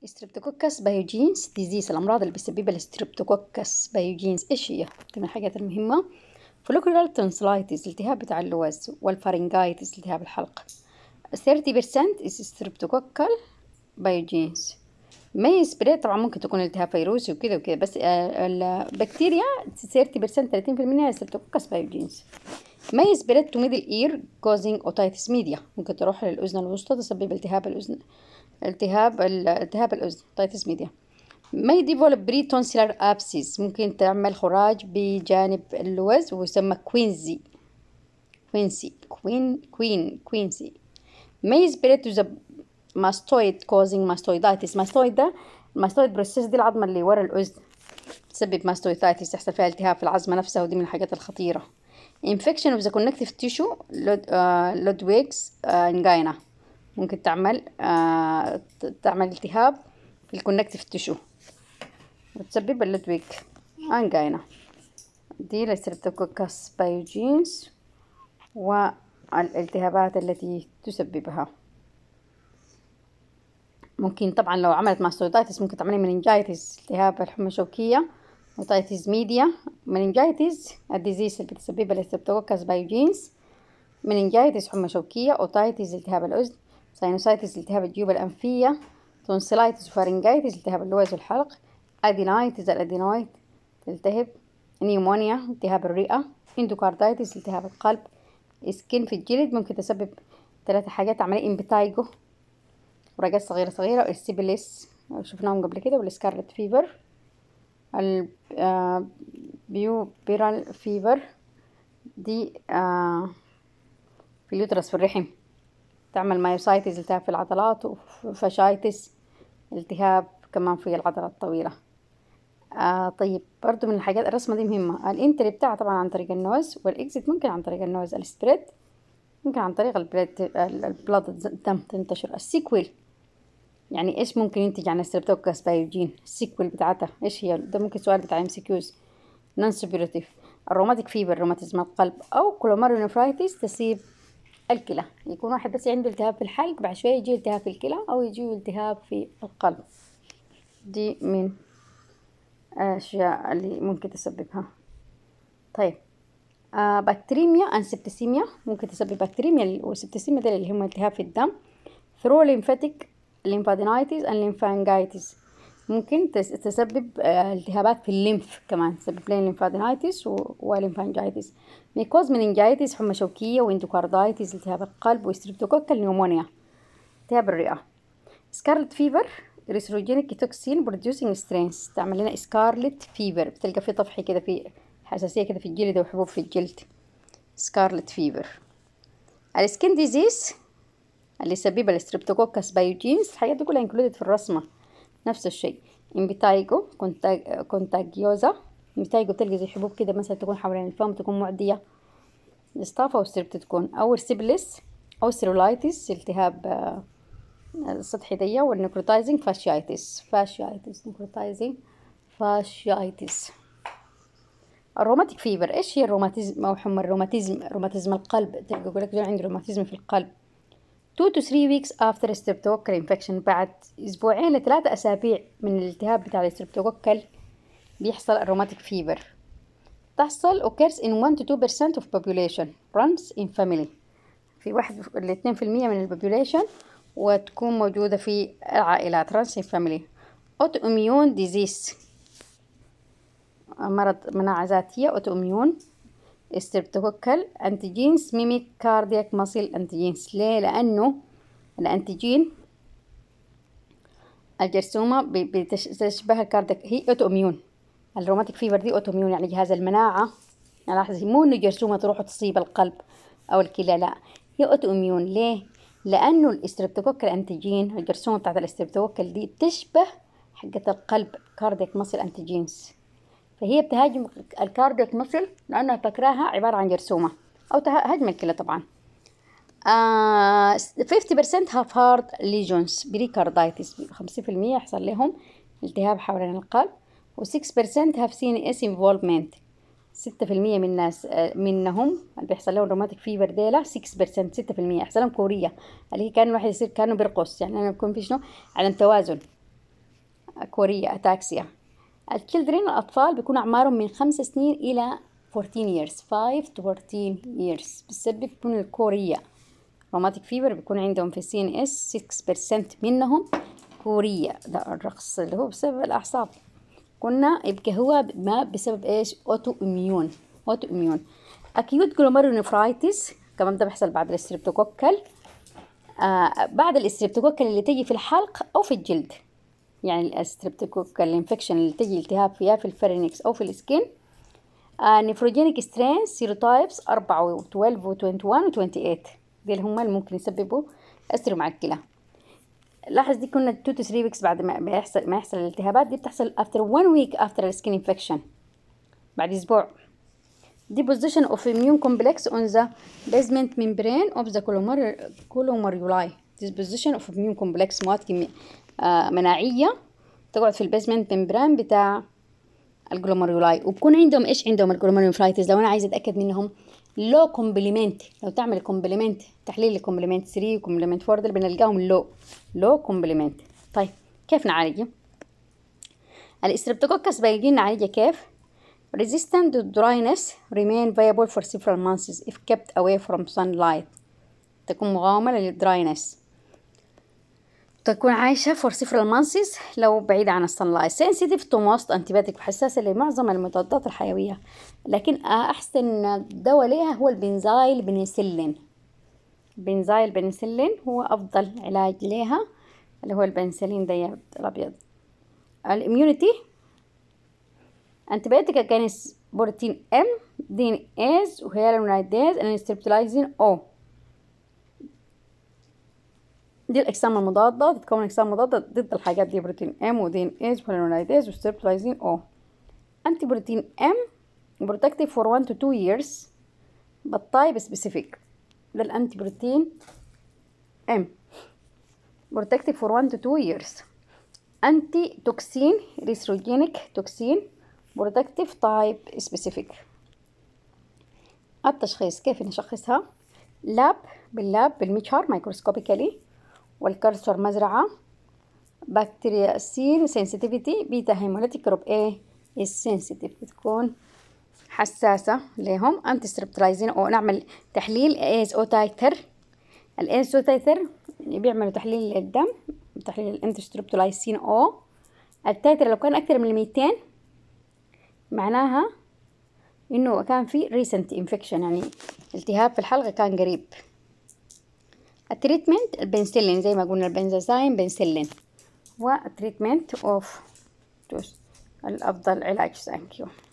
ستريبتوكوكس بايوجينز ديزيز الأمراض اللي بيسببها الستريبتوكوكس بايوجينز إيش هي؟ دي من الحاجات المهمة فوليكولار تونسلايتس التهاب بتاع اللوز والفارنجايتس التهاب الحلق 30% is streptococcal بايوجينز مي سبريد طبعا ممكن تكون التهاب فيروسي وكده وكده بس آه، البكتيريا 30% 30% هي ستريبتوكوكس بايوجينز مي سبريد تو ميدل اير كوزنج اوتايتس ميديا ممكن تروح للأذن الوسطى تسبب التهاب الأذن التهاب التهاب الأذن اوتايتس ميديا may develop pre-tonsillar abscess ممكن تعمل خراج بجانب اللوز ويسمى كوينزي كوينسي كوين كوين كوينسي may spread to the mastoid causing mastoiditis mastoid ده الماستويد بروسيس دي العظمة اللي ورا الأذن تسبب ماستويدايتس يحصل فيها التهاب في العظمة نفسها ودي من الحاجات الخطيرة infection of the connective tissue لودويكس انجينا ممكن تعمل آه تعمل التهاب في الكونكتيف تيشو وتسبب اللودويك انجينا دي الستريبتوكوكس بايوجينز والالتهابات التي تسببها ممكن طبعا لو عملت ماستويدايتس ممكن تعملي مننجايتس التهاب الحمى الشوكية اوتايتس ميديا مننجايتس الديزيز اللي بتسببها الستريبتوكوكس بايوجينز مننجايتس حمى شوكية اوتايتس التهاب الأذن ساينوسايتس التهاب الجيوب الأنفية تونسيلايتس وفارنجايتس التهاب اللوز والحلق أدينايتس الأدينويد تلتهب نيومونيا التهاب الرئة اندوكاردايتس التهاب القلب سكين في الجلد ممكن تسبب ثلاثة حاجات عملية امبتايجو ورجات صغيرة صغيرة والسيبليس شفناهم قبل كده والسكارلت فيفر البيو بيرال فيفر دي آه في اليوترس في الرحم تعمل مايوسايتس التهاب في العضلات وفاشايتس التهاب كمان في العضلة الطويلة آه طيب برضو من الحاجات الرسمة دي مهمة الانتري بتاعها طبعا عن طريق النوز والاكزيت ممكن عن طريق النوز السبريد ممكن عن طريق البلاد البلاد الدم تنتشر السيكويل يعني ايش ممكن ينتج عن الستريبتوكوكس بايوجين السيكويل بتاعتها ايش هي ده ممكن سؤال بتاع ام سي كيوز نون سبيرتيف الروماتيك فيبر روماتيزم القلب او كولوماريونفرايتس تصيب الكلى يكون واحد بس عنده التهاب في الحلق بعد شوية يجي التهاب في الكلى أو يجي التهاب في القلب دي من الأشياء اللي ممكن تسببها طيب آه بكتيريميا أنسبتسيميا ممكن تسبب بكتيريميا والسبتسيميا ده اللي هم التهاب في الدم ثرو ليمفاتيك ليمفادينايتس الليمفانجايتس ممكن تسبب التهابات في الليمف كمان تسبب لين ليمفادينايتس وليمفانجايتس ميكوز مننجايتس حمى شوكية واندوكاردايتس التهاب القلب وستريبتوكوكال نيومونيا التهاب الرئة سكارلت فيفر ريسروجينيك توكسين بروديوسينج سترينز تعمل لنا سكارلت فيفر بتلقى في طفحي كده في حساسية كده في الجلد وحبوب في الجلد سكارلت فيفر السكين ديزيز اللي يسببها الستريبتوكوكس بايوجينز الحاجات دي كلها انكلودد في الرسمة نفس الشيء امبيتايجو كونتاج كونتاجيوزا امبيتايجو بتلقى زي حبوب كده مثلا تكون حوالين الفم تكون معدية الاستافة والسرب تكون أو السيبلس أو السيرولايتس التهاب السطحي دي والنكروتايزنج فاشيايتس فاشيايتس نكروتايزنج فاشيايتس الروماتيك فيبر ايش هي الروماتيزم او حمى الروماتيزم روماتيزم القلب تلقى يقول لك عنده روماتيزم في القلب 2 to 3 weeks after streptococcal infection بعد اسبوعين لثلاثة اسابيع من الالتهاب بتاع الستريبتوكوكل بيحصل الروماتيك فيبر تحصل occurs in 1 to 2% of population runs in family في واحد ل 2% من البوبوليشن وتكون موجودة في العائلات runs in family autoimmune disease مرض مناعة ذاتية autoimmune ستريبتوكوكال انتيجينز ميميك كاردياك ماسل انتيجينز ليه لانه الانتيجين الجرثومة بتشبه الكاردياك هي اوتوميون الروماتيك فيبر دي اوتوميون يعني جهاز المناعة يعني لاحظي مو انه جرثومة تروح تصيب القلب او الكلى لا هي اوتوميون ليه لانه الاستريبتوكوكال انتيجين الجرثومة بتاعت الاستريبتوكوكال دي بتشبه حقة القلب كاردياك ماسل انتيجينز فهي بتهاجم الكاردياك مسل لأنها فاكراها عبارة عن جرثومة أو هجم الكلى طبعا آه 50% have heart lesions بريكاردايتس 50% يحصل لهم التهاب حوالين القلب و 6% have CNS involvement 6% من الناس منهم اللي بيحصل لهم روماتيك فيبر ديلا 6% 6% يحصل لهم كورية اللي هي كان الواحد يصير كانه بيرقص يعني أنا بكون في شنو عدم توازن كوريا أتاكسيا الكيلدرين الأطفال بيكون أعمارهم من خمس سنين إلى 14 years 5 to 14 years بسبب بيكون الكوريا روماتيك فيبر بيكون عندهم في السي ان اس 6% منهم كوريا ده الرقص اللي هو بسبب الأعصاب قلنا يبقى هو ما بسبب ايش اوتو اميون اوتو اميون اكيوت جلوميرونيفرايتس كمان ده بيحصل بعد الستريبتوكوكل آه بعد الستريبتوكوكل اللي تجي في الحلق او في الجلد يعني الستريبتوكوكل انفكشن اللي تجي التهاب فيها في الفرينكس او في السكين آه نيفروجينيك سترين سيروتايبس 4 و 12 و 21 و 28 دي هم اللي ممكن يسببوا أسروا مع الكلى لاحظ دي كنا 2 to 3 weeks بعد ما بيحصل ما يحصل الالتهابات دي بتحصل after 1 week after a skin infection بعد أسبوع deposition of immune complex on the basement membrane of the glomeruli disposition of immune complex مواد كيمي... آه مناعية تقعد في البيزمنت ممبران بتاع الجلوميرولاي وبكون عندهم ايش عندهم الجلوميرولوفرايتس لو انا عايزه اتاكد منهم لو كومبلمنت لو تعمل كومبلمنت تحليل لكومبلمنت 3 وكومبلمنت 4 دول بنلقاهم لو لو كومبلمنت طيب كيف نعالجه الاستربتوكوكس بايجين نعالجه كيف resistant to dryness remain viable for several months if kept away from sunlight تكون مقاومة للدراينس تكون عايشة for several months لو بعيدة عن السنلايت sensitive to most antibiotic حساسة لمعظم المضادات الحيوية لكن أحسن دواء ليها هو البنزايل بنسلين بنزايل بنسلين هو أفضل علاج ليها اللي هو البنسلين ده الأبيض الاميونيتي antibiotic against بروتين M دين إيز وهيالونايديز and streptolizin O دي الأجسام المضادة تتكون أجسام مضادة ضد الحاجات دي بروتين M ودين إيز وهيالونايديز وستريبتولايزين O أنتي بروتين M protective for 1 to 2 years but type specific ده الأنتي بروتين M protective for 1 to 2 years أنتي توكسين ريثروجينيك توكسين protective type specific التشخيص كيف نشخصها لاب باللاب بالمجهر مايكروسكوبيكالي والكرسور مزرعة بكتيريا سين سنسيتيفيتي بيتا هيموليتيك جروب A السنسيتيف بتكون حساسة لهم انتي ستريبتلايزين او نعمل تحليل ايز او تايتر الايز او تايتر بيعملوا تحليل للدم تحليل الانتي ستريبتلايزين او التايتر لو كان اكتر من 200 معناها انه كان في ريسنت انفكشن يعني التهاب في الحلقة كان قريب التريتمنت البنسلين زي ما قلنا البنزازاين بنسلين والتريتمنت اوف الافضل علاج ثانك يو